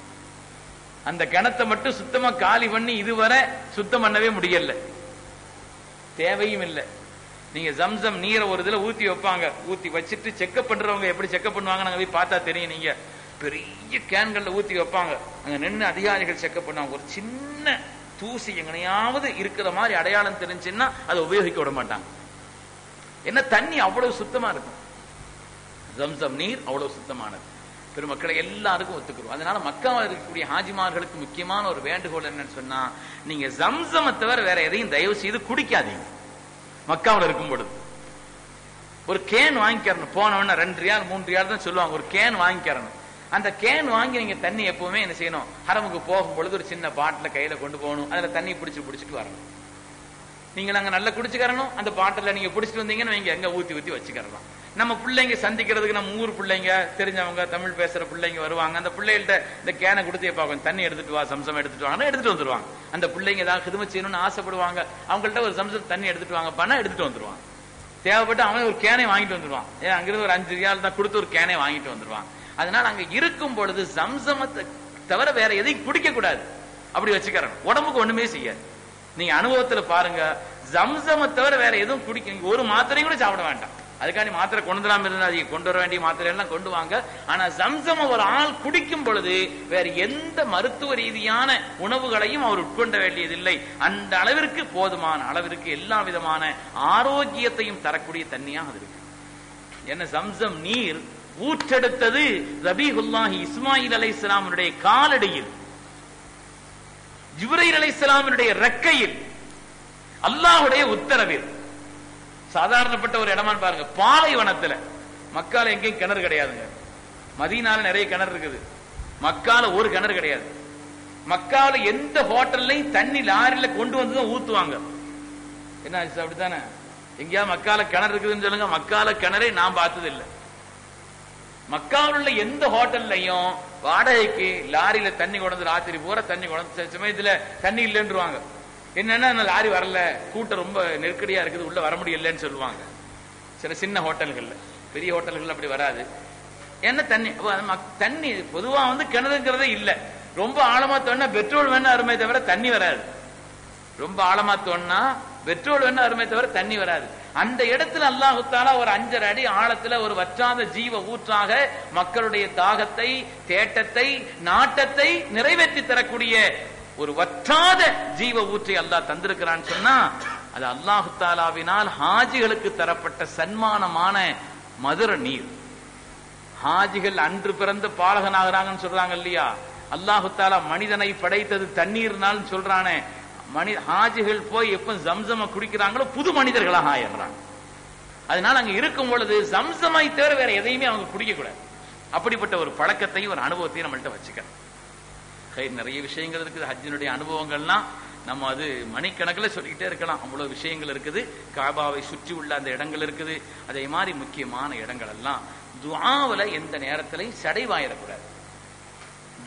S1: அந்த கிணத்தை மட்டும் சுத்தமா காலி பண்ணி இதுவரை சுத்தம் பண்ணவே முடியல தேவையும் இல்லை நீங்க ஜம்சம் நீரை ஒரு இதுல ஊத்தி வைப்பாங்க ஊத்தி வச்சுட்டு செக்அப் பண்றவங்க எப்படி செக்அப் பண்ணுவாங்க நாங்க போய் பார்த்தா தெரியும் நீங்க பெரிய கேன்கள்ல ஊத்தி வைப்பாங்க அங்க நின்று அதிகாரிகள் செக்அப் பண்ணுவாங்க ஒரு சின்ன தூசி எங்கனையாவது இருக்கிற மாதிரி அடையாளம் தெரிஞ்சுன்னா அதை உபயோகிக்க விட மாட்டாங்க என்ன தண்ணி அவ்வளவு சுத்தமா இருக்கும் ஜம்சம் நீர் அவ்வளவு சுத்தமானது பெருமக்களை எல்லாருக்கும் ஒத்துக்கிறோம் அதனால மக்காவில் இருக்கக்கூடிய ஹாஜிமார்களுக்கு முக்கியமான ஒரு வேண்டுகோள் என்னன்னு சொன்னா நீங்க ஜம்சமை தவிர வேற எதையும் தயவு செய்து குடிக்காதீங்க மக்காவில் இருக்கும் பொழுது ஒரு கேன் வாங்கிக்கிறணும் போனவன ரெண்டு ரியால் மூன்று ரியால் தான் சொல்லுவாங்க ஒரு கேன் வாங்கிக்கிறணும் அந்த கேன் வாங்கி நீங்க தண்ணி எப்பவுமே என்ன செய்யணும் ஹரமுக்கு போகும் பொழுது ஒரு சின்ன பாட்டில கையில கொண்டு போகணும் அதுல தண்ணி பிடிச்சு பிடிச்சிட்டு வரணும் நீங்க நாங்க நல்லா குடிச்சுக்கிறணும் அந்த பாட்டில நீங்க பிடிச்சிட்டு வந்தீங்கன்னு வைங்க எங்க ஊத்தி ஊத்தி வச்சுக்கிறலாம் நம்ம பிள்ளைங்க சந்திக்கிறதுக்கு நம்ம ஊர் பிள்ளைங்க தெரிஞ்சவங்க தமிழ் பேசுற பிள்ளைங்க வருவாங்க அந்த பிள்ளைகள்ட்ட இந்த கேனை கொடுத்து கொஞ்சம் தண்ணி எடுத்துட்டு வா சம்சம் எடுத்துட்டு வாங்க எடுத்துட்டு வந்துருவாங்க அந்த பிள்ளைங்க ஏதாவது ஹிதம செய்யணும்னு ஆசைப்படுவாங்க அவங்கள்ட்ட ஒரு சம்சம் தண்ணி எடுத்துட்டு வாங்க பண்ணா எடுத்துட்டு வந்துருவாங்க தேவைப்பட்டு அவன் ஒரு கேனை வாங்கிட்டு வந்துருவான் ஏன் அங்கிருந்து ஒரு அஞ்சு ரியால் தான் கொடுத்து ஒரு கேனை வாங்கிட்டு வந்துருவான் அதனால அங்க இருக்கும் பொழுது சம்சமத்தை தவிர வேற எதையும் குடிக்க கூடாது அப்படி வச்சுக்கிறேன் உடம்புக்கு ஒண்ணுமே செய்யாது நீங்க அனுபவத்துல பாருங்க ஜம்சம தவிர வேற எதுவும் குடிக்க ஒரு மாத்திரையும் கூட சாப்பிட வேண்டாம் அதுக்காண்டி மாத்திரை கொண்டு வராம இருந்தா அதிக கொண்டு வர வேண்டிய மாத்திரை எல்லாம் கொண்டு வாங்க ஆனா ஜம்சம ஒரு ஆள் குடிக்கும் பொழுது வேற எந்த மருத்துவ ரீதியான உணவுகளையும் அவர் உட்கொண்ட வேண்டியதில்லை அந்த அளவிற்கு போதுமான அளவிற்கு எல்லா விதமான ஆரோக்கியத்தையும் தரக்கூடிய தண்ணியாக அது இருக்கு என்ன ஜம்சம் நீர் ஊற்றெடுத்தது ரபீகுல்லாஹி இஸ்மாயில் அலை இஸ்லாமனுடைய காலடியில் ஜிப்ரைல் அலை இஸ்லாமனுடைய ரெக்கையில் அல்லாஹுடைய உத்தரவில் சாதாரணப்பட்ட ஒரு இடமான்னு பாருங்க பாலைவனத்துல மக்கால எங்கேயும் கிணறு கிடையாதுங்க மதியனால நிறைய கிணறு இருக்குது மக்கால ஒரு கிணறு கிடையாது மக்கால எந்த ஹோட்டல்லையும் தண்ணி லாரியில கொண்டு வந்து தான் ஊத்துவாங்க என்ன ஆச்சு அப்படித்தானே எங்கேயாவது மக்கால கிணறு இருக்குதுன்னு சொல்லுங்க மக்கால கிணறே நான் பார்த்தது இல்லை மக்காவில் உள்ள எந்த ஹோட்டல்லையும் வாடகைக்கு லாரியில தண்ணி கொண்டு ராத்திரி பூரா தண்ணி கொண்டு சமயத்துல தண்ணி இல்லைன்றுவாங்க என்னன்னா அந்த லாரி வரல கூட்டம் ரொம்ப நெருக்கடியா இருக்குது உள்ள வர முடியலன்னு சொல்லுவாங்க சில சின்ன ஹோட்டல்கள்ல பெரிய ஹோட்டல்கள் அப்படி வராது என்ன தண்ணி தண்ணி பொதுவா வந்து கிணறுங்கிறதே இல்ல ரொம்ப ஆழமா தோணா பெட்ரோல் வேணா அருமை தவிர தண்ணி வராது ரொம்ப ஆழமா தோணா பெட்ரோல் வேணா அருமை தவிர தண்ணி வராது அந்த இடத்துல அல்லாஹுத்தாலா ஒரு அஞ்சரை அடி ஆழத்துல ஒரு வற்றாத ஜீவ ஊற்றாக மக்களுடைய தாகத்தை தேட்டத்தை நாட்டத்தை நிறைவேற்றி தரக்கூடிய ஒரு வற்றாத ஜீவ ஊற்றை அல்லாஹ் தந்திருக்கிறான்னு சொன்னா அது அல்லாஹு தாலாவினால் ஹாஜிகளுக்கு தரப்பட்ட சன்மானமான மதுர நீர் ஹாஜிகள் அன்று பிறந்த பாலகனாகிறாங்கன்னு சொல்றாங்க இல்லையா அல்லாஹு தாலா மனிதனை படைத்தது தண்ணீர்னால் சொல்றானே மனி ஹாஜிகள் போய் எப்ப ஜம்சம குடிக்கிறாங்களோ புது மனிதர்களாக ஆயிடுறாங்க அதனால அங்க இருக்கும் பொழுது ஜம்சமை தவிர வேற எதையுமே அவங்க குடிக்க கூடாது அப்படிப்பட்ட ஒரு பழக்கத்தையும் ஒரு அனுபவத்தையும் நம்மள்ட்ட வச்சுக்கிறோம் நிறைய விஷயங்கள் இருக்குது ஹஜ்ஜினுடைய அனுபவங்கள்லாம் நம்ம அது மணிக்கணக்கில் சொல்லிக்கிட்டே இருக்கலாம் அவ்வளவு விஷயங்கள் இருக்குது காபாவை சுற்றி உள்ள அந்த இடங்கள் இருக்குது அதே மாதிரி முக்கியமான இடங்கள் எல்லாம் துவாவில் எந்த நேரத்திலையும் சடைவாயிடக்கூடாது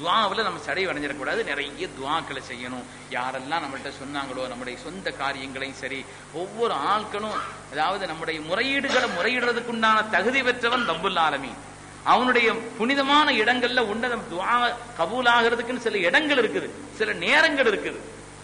S1: துவாவில் நம்ம சடை அடைஞ்சிடக்கூடாது நிறைய துவாக்களை செய்யணும் யாரெல்லாம் நம்மள்ட்ட சொன்னாங்களோ நம்முடைய சொந்த காரியங்களையும் சரி ஒவ்வொரு ஆட்களும் அதாவது நம்முடைய முறையீடுகளை முறையிடுறதுக்குண்டான தகுதி பெற்றவன் ரப்புல் ஆலமீன் அவனுடைய புனிதமான இடங்கள்ல உன்னதம் துவா கபூல் ஆகிறதுக்குன்னு சில இடங்கள் இருக்குது சில நேரங்கள் இருக்குது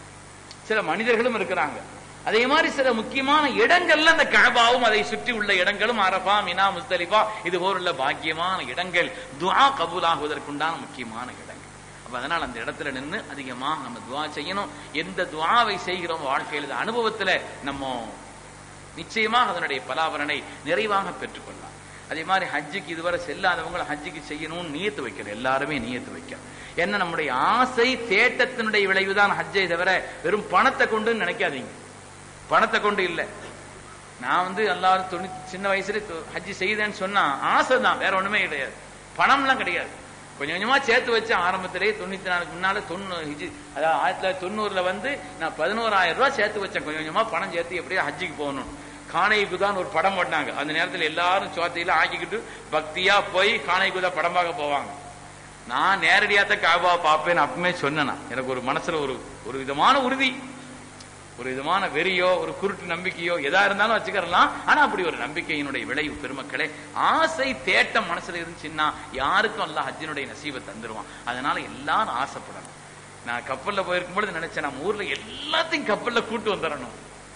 S1: சில மனிதர்களும் இருக்கிறாங்க அதே மாதிரி சில முக்கியமான இடங்கள்ல அந்த கஅபாவும் அதை சுற்றி உள்ள இடங்களும் அரபா மினா முஸ்தலிஃபா இது போலுள்ள பாக்கியமான இடங்கள் துஆ கபூலாகுவதற்குண்டான முக்கியமான இடங்கள் அப்ப அதனால அந்த இடத்துல நின்று அதிகமா நம்ம துஆ செய்யணும் எந்த துஆவை செய்கிறோம் வாழ்க்கையில் அனுபவத்துல நம்ம நிச்சயமாக அதனுடைய பலாபலனை நிறைவாக பெற்றுக்கொள்ளலாம் அதே மாதிரி ஹஜ்ஜுக்கு இதுவரை செல்லாதவங்க ஹஜ்ஜுக்கு செய்யணும்னு நியத்து வைக்கணும் எல்லாருமே நியத்து வைக்கணும் என்ன நம்முடைய ஆசை தேட்டத்தினுடைய விளைவுதான் ஹஜ்ஜை தவிர வெறும் பணத்தை கொண்டு நினைக்காதீங்க பணத்தை கொண்டு இல்ல நான் வந்து எல்லாரும் தொண்ணூத்தி சின்ன வயசுல தொ- ஹஜ்ஜி செய்தேன்னு சொன்னா ஆசை தான் வேற ஒண்ணுமே கிடையாது பணம்லாம் கிடையாது கொஞ்சம் கொஞ்சமா சேர்த்து வச்சு ஆரம்பத்திலேயே தொண்ணூத்தி நாலுக்கு முன்னால தொண்ணூறு ஹிஜி அதாவது ஆயிரத்தி தொள்ளாயிரத்தி தொண்ணூறுல வந்து நான் பதினோராயிரம் ரூபாய் சேர்த்து வச்சேன் கொஞ்சம் கொஞ்சமா பணம் சேர்த்து எப்படியோ ஹஜ்ஜிக்கு போகணும் காணைக்குதான் ஒரு படம் போட்டாங்க அந்த நேரத்துல எல்லாரும் சோத்தையில ஆக்கிக்கிட்டு பக்தியா போய் காணைக்குதா படம் பார்க்க போவாங்க நான் நேரடியா தான் காபா பார்ப்பேன் அப்பவுமே சொன்னேன் நான். எனக்கு ஒரு மனசுல ஒரு ஒரு விதமான உறுதி ஒரு விதமான வெறியோ ஒரு குருட்டு நம்பிக்கையோ எதா இருந்தாலும் வச்சுக்கிறலாம் ஆனா அப்படி ஒரு நம்பிக்கையினுடைய விளைவு பெருமக்களே ஆசை தேட்டம் மனசுல இருந்துச்சுன்னா யாருக்கும் அல்லாஹ் ஹஜ்ஜினுடைய நசீபை தந்துருவான் அதனால எல்லாரும் ஆசைப்படணும் நான் கப்பல்ல போயிருக்கும் பொழுது நினைச்சேன் நம்ம ஊர்ல எல்லாத்தையும் கப்பல்ல கூட்டு வந்துடணும்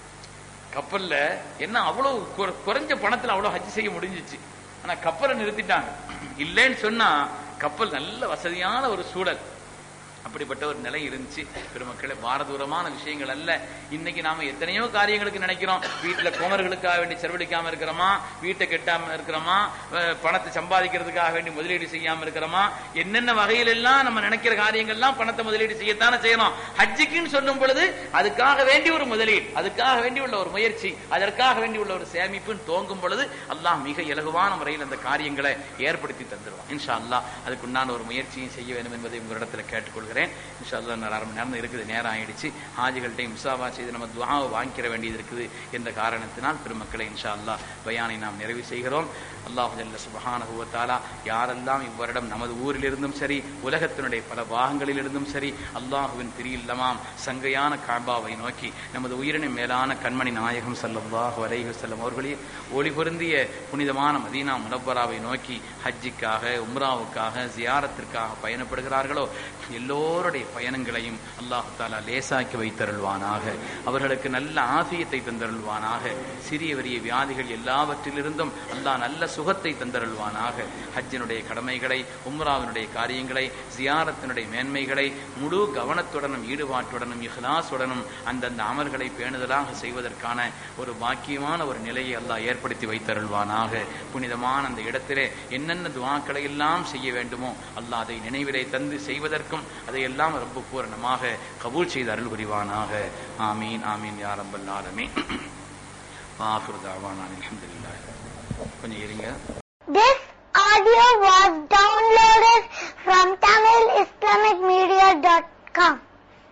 S1: கப்பல்ல என்ன அவ்வளவு குற- குறைஞ்ச பணத்துல அவ்வளவு ஹஜ் செய்ய முடிஞ்சிச்சு ஆனா கப்பலை நிறுத்திட்டாங்க இல்லைன்னு சொன்னா கப்பல் நல்ல வசதியான ஒரு சூழல் அப்படிப்பட்ட ஒரு நிலை இருந்துச்சு பெருமக்களே பாரதூரமான விஷயங்கள் அல்ல இன்னைக்கு நாம எத்தனையோ காரியங்களுக்கு நினைக்கிறோம் வீட்டுல குமர்களுக்காக வேண்டி செலவழிக்காம இருக்கிறோமா வீட்டை கெட்டாம இருக்கிறோமா அஹ் பணத்தை சம்பாதிக்கிறதுக்காக வேண்டி முதலீடு செய்யாம இருக்கிறோமா என்னென்ன வகையில எல்லாம் நம்ம நினைக்கிற காரியங்கள்லாம் பணத்தை முதலீடு செய்யத்தானே செய்யணும் ஹஜ்ஜுக்குன்னு சொல்லும் பொழுது அதுக்காக வேண்டி ஒரு முதலீடு அதுக்காக வேண்டி உள்ள ஒரு முயற்சி அதற்காக வேண்டி உள்ள ஒரு சேமிப்புன்னு தோங்கும் பொழுது அல்லாஹ் மிக இலகுவான முறையில் அந்த காரியங்களை ஏற்படுத்தி தந்துருவான் இன்ஷா அல்லாஹ் அதுக்குண்டான ஒரு முயற்சியும் செய்ய வேண்டும் என்பதை உங்களிடத்துல கேட்டுக்கொள்கிறேன் இன்ஷா அல்லாஹ் இன்னும் அரை மணி நேரம் இருக்குது நேரம் ஆயிடுச்சு ஹாஜிகள்கிட்டையும் முசாவா செய்து நம்ம துவாவை வாங்கிக்கிற வேண்டியது இருக்குது என்ற காரணத்தினால் பெருமக்களை இன்ஷா அல்லாஹ் பயானை நாம் நிறைவு செய்கிறோம் அல்லாஹு ஜல்ல சுபஹானஹு வ தஆலா யாரெல்லாம் இவ்வருடம் நமது ஊரிலிருந்தும் சரி உலகத்தினுடைய பல பாகங்களிலிருந்தும் சரி அல்லாஹுவின் திரியில்லமாம் சங்கையான காபாவை நோக்கி நமது உயிரினும் மேலான கண்மணி நாயகம் ஸல்லல்லாஹு அலைஹி வஸல்லம் அவர்களே ஒளி பொருந்திய புனிதமான மதீனா முனவ்வராவை நோக்கி ஹஜ்ஜிக்காக உம்ராவுக்காக ஜியாரத்திற்காக பயணப்படுகிறார்களோ எல்லோருடைய பயணங்களையும் அல்லாஹு தாலா லேசாக்கி வைத்தருள்வானாக அவர்களுக்கு நல்ல ஆசியத்தை தந்தருள்வானாக சிறிய பெரிய வியாதிகள் எல்லாவற்றிலிருந்தும் அல்லாஹ் நல்ல சுகத்தை தந்தருள்வானாக ஹஜ்ஜினுடைய கடமைகளை உம்ராவினுடைய காரியங்களை ஜியாரத்தினுடைய மேன்மைகளை முழு கவனத்துடனும் ஈடுபாட்டுடனும் இஹ்லாசுடனும் அந்தந்த அமல்களை பேணுதலாக செய்வதற்கான ஒரு பாக்கியமான ஒரு நிலையை அல்லாஹ் ஏற்படுத்தி வைத்தருள்வானாக புனிதமான அந்த இடத்திலே என்னென்ன துவாக்களை எல்லாம் செய்ய வேண்டுமோ அல்லாஹ் அதை நினைவிலே தந்து செய்வதற்கும் அதையெல்லாம் ரொம்ப பூரணமாக கபூல் செய்து அருள் புரிவானாக ஆமீன் ஆமீன் யா ரப்பல் ஆலமீன் ஆஃபிரு தாவானா அல்ஹம்துலில்லாஹ் கொஞ்சம் இருங்க
S2: This audio was